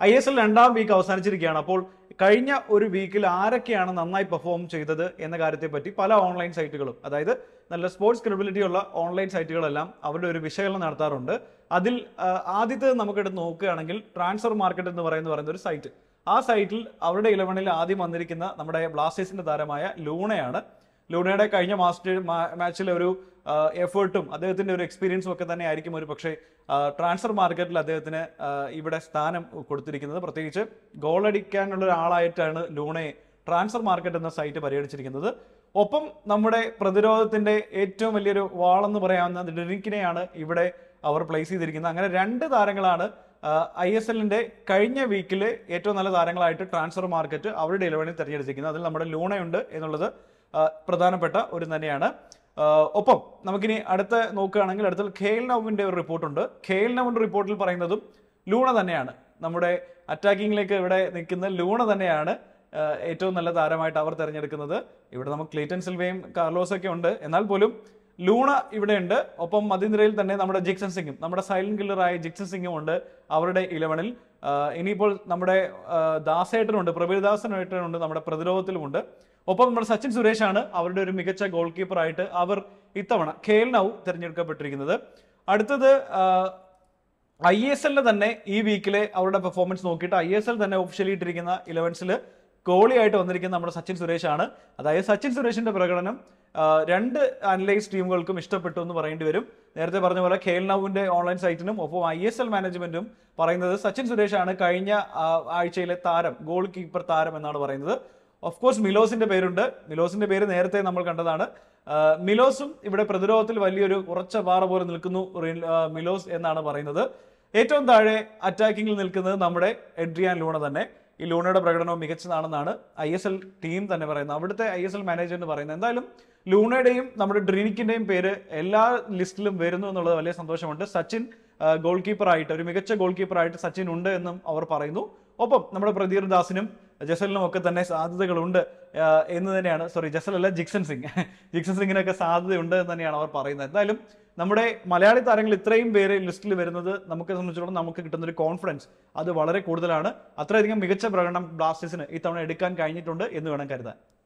I S L രണ്ടാം week അവസാനിച്ചിരിക്കുകയാണ് അപ്പോൾ കഴിഞ്ഞ ഒരു വീക്കിൽ ആരൊക്കെയാണ് നന്നായി പെർഫോം ചെയ്തത് എന്ന കാര്യത്തെ പറ്റി പല ഓൺലൈൻ സൈറ്റുകളും അതായത് നല്ല സ്പോർട്സ് ക്രെഡിബിലിറ്റി ഉള്ള ഓൺലൈൻ സൈറ്റുകളെല്ലാം അവരുടെ ഒരു വിശകലനം നടത്താറുണ്ട് അതിൽ ആ, ആദ്യത്തേത് നമുക്കെടുത്ത് നോക്കുകയാണെങ്കിൽ ട്രാൻസ്ഫർ മാർക്കറ്റ് എന്ന് പറയുന്ന പറയുന്ന ഒരു സൈറ്റ് ആ സൈറ്റിൽ അവരുടെ ഇലവനിൽ ആദ്യം വന്നിരിക്കുന്ന നമ്മുടെ ബ്ലാസ്റ്റേഴ്സിന്റെ താരമായ ലൂണയാണ് ലൂണയുടെ കഴിഞ്ഞ മാസ്റ്റർ മാച്ചിലെ ഒരു എഫേർട്ടും അദ്ദേഹത്തിന്റെ ഒരു എക്സ്പീരിയൻസും ഒക്കെ തന്നെ ആയിരിക്കും ഒരു പക്ഷേ ട്രാൻസ്ഫർ മാർക്കറ്റിൽ അദ്ദേഹത്തിന് ആ, ഇവിടെ സ്ഥാനം കൊടുത്തിരിക്കുന്നത് പ്രത്യേകിച്ച് ഗോൾ അടിക്കാനുള്ള ഒരാളായിട്ടാണ് ലൂണയെ ട്രാൻസ്ഫർ മാർക്കറ്റ് എന്ന സൈറ്റ് പരിഗണിച്ചിരിക്കുന്നത് ഒപ്പം നമ്മുടെ പ്രതിരോധത്തിന്റെ ഏറ്റവും വലിയൊരു വാളെന്ന് പറയാവുന്ന ഡെറിക്കിനെയാണ് ഇവിടെ അവർ പ്ലേസ് ചെയ്തിരിക്കുന്നത് അങ്ങനെ രണ്ട് താരങ്ങളാണ് ഐ എസ് എല്ലിന്റെ കഴിഞ്ഞ വീക്കിൽ ഏറ്റവും നല്ല താരങ്ങളായിട്ട് ട്രാൻസ്ഫർ മാർക്കറ്റ് അവരുടെ ഇലവനിൽ തിരഞ്ഞെടുത്തിരിക്കുന്നത് അതിൽ നമ്മുടെ ലൂണയുണ്ട് എന്നുള്ളത് ആ, പ്രധാനപ്പെട്ട ഒരു തന്നെയാണ് ആ, ഒപ്പം നമുക്കിനി അടുത്ത നോക്കുകയാണെങ്കിൽ അടുത്ത ഖേൽ നവിന്റെ ഒരു റിപ്പോർട്ടുണ്ട് ഖേൽ നവിന്റെ റിപ്പോർട്ടിൽ പറയുന്നതും ലൂണ തന്നെയാണ് നമ്മുടെ അറ്റാക്കിങ്ങിലേക്ക് ഇവിടെ നിൽക്കുന്ന ലൂണ തന്നെയാണ് ആ, ഏറ്റവും നല്ല താരമായിട്ട് അവർ തിരഞ്ഞെടുക്കുന്നത് ഇവിടെ നമുക്ക് ക്ലീറ്റൻ സിൽവയും കാർലോസ് ഒക്കെ ഉണ്ട് എന്നാൽ പോലും ലൂണ ഇവിടെ ഉണ്ട് ഒപ്പം മധ്യനിരയിൽ തന്നെ നമ്മുടെ ജിക്സൺ സിംഗും നമ്മുടെ സൈലന്റ് കില്ലറായ ജിക്സൺ സിംഗും ഉണ്ട് അവരുടെ ഇലവനിൽ ഇനിയിപ്പോൾ നമ്മുടെ ആ, ദാസേട്ടനുണ്ട് പ്രബീർ ദാസനായിട്ടുണ്ട് നമ്മുടെ പ്രതിരോധത്തിലുമുണ്ട് ഒപ്പം നമ്മുടെ സച്ചിൻ സുരേഷാണ് അവരുടെ ഒരു മികച്ച ഗോൾ കീപ്പറായിട്ട് അവർ ഇത്തവണ ഖേൽ നൗ തിരഞ്ഞെടുക്കപ്പെട്ടിരിക്കുന്നത് അടുത്തത് ഐ എസ് എല്ലിൽ തന്നെ ഈ വീക്കിലെ അവരുടെ പെർഫോമൻസ് നോക്കിയിട്ട് ഐ എസ് എൽ തന്നെ ഒഫീഷ്യലി ഇട്ടിരിക്കുന്ന ഇലവൻസിൽ ഗോളിയായിട്ട് വന്നിരിക്കുന്ന നമ്മുടെ സച്ചിൻ സുരേഷാണ് അതായത് സച്ചിൻ സുരേഷിന്റെ പ്രകടനം ആ, രണ്ട് അനലൈസ് ടീമുകൾക്കും ഇഷ്ടപ്പെട്ടു എന്ന് പറയേണ്ടി വരും നേരത്തെ പറഞ്ഞ പോലെ ഖേൽ നൌവിന്റെ ഓൺലൈൻ സൈറ്റിനും ഒപ്പം ഐ എസ് എൽ മാനേജ്മെന്റും പറയുന്നത് സച്ചിൻ സുരേഷാണ് കഴിഞ്ഞ ആ, ആഴ്ചയിലെ താരം ഗോൾ കീപ്പർ താരം എന്നാണ് പറയുന്നത് ഓഫ് കോഴ്സ് മിലോസിന്റെ പേരുണ്ട് മിലോസിന്റെ പേര് നേരത്തെ നമ്മൾ കണ്ടതാണ് ആ, മിലോസും ഇവിടെ പ്രതിരോധത്തിൽ വലിയൊരു ഉറച്ച പാറ പോലെ നിൽക്കുന്നു റിൻ- ആ, മിലോസ് എന്നാണ് പറയുന്നത് ഏറ്റവും താഴെ അറ്റാക്കിങ്ങിൽ നിൽക്കുന്നത് നമ്മുടെ എഡ്രിയാൻ ലൂണ തന്നെ ഈ ലൂണയുടെ പ്രകടനവും മികച്ചതാണെന്നാണ് ഐ എസ് എൽ ടീം തന്നെ പറയുന്നത് അവിടുത്തെ ഐ എസ് എൽ മാനേജറിന് പറയുന്നത് എന്തായാലും ലൂണയുടെയും നമ്മുടെ ഡ്രീനിക്കിന്റെയും പേര് എല്ലാ ലിസ്റ്റിലും വരുന്നു എന്നുള്ളത് വലിയ സന്തോഷമുണ്ട് സച്ചിൻ ഗോൾ കീപ്പറായിട്ട് ഒരു മികച്ച ഗോൾ കീപ്പറായിട്ട് സച്ചിൻ ഉണ്ട് എന്നും അവർ പറയുന്നു ഒപ്പം നമ്മുടെ പ്രദീർ ദാസിനും ജസലിനും ഒക്കെ തന്നെ സാധ്യതകളുണ്ട് ആ, എന്ന് തന്നെയാണ് സോറി ജസൽ അല്ല ജിക്സൺ സിംഗ് ജിക്സൺ സിംഗിനൊക്കെ സാധ്യതയുണ്ട് എന്ന് തന്നെയാണ് അവർ പറയുന്നത് എന്തായാലും നമ്മുടെ മലയാളി താരങ്ങൾ ഇത്രയും പേര് ലിസ്റ്റിൽ വരുന്നത് നമുക്ക് സംബന്ധിച്ചിടത്തോളം നമുക്ക് കിട്ടുന്ന ഒരു കോൺഫിഡൻസ് അത് വളരെ കൂടുതലാണ് അത്രയധികം മികച്ച പ്രകടനം ബ്ലാസ്റ്റേഴ്സിന് ഇത്തവണ എടുക്കാൻ കഴിഞ്ഞിട്ടുണ്ട് എന്ന് വേണം കരുതാൻ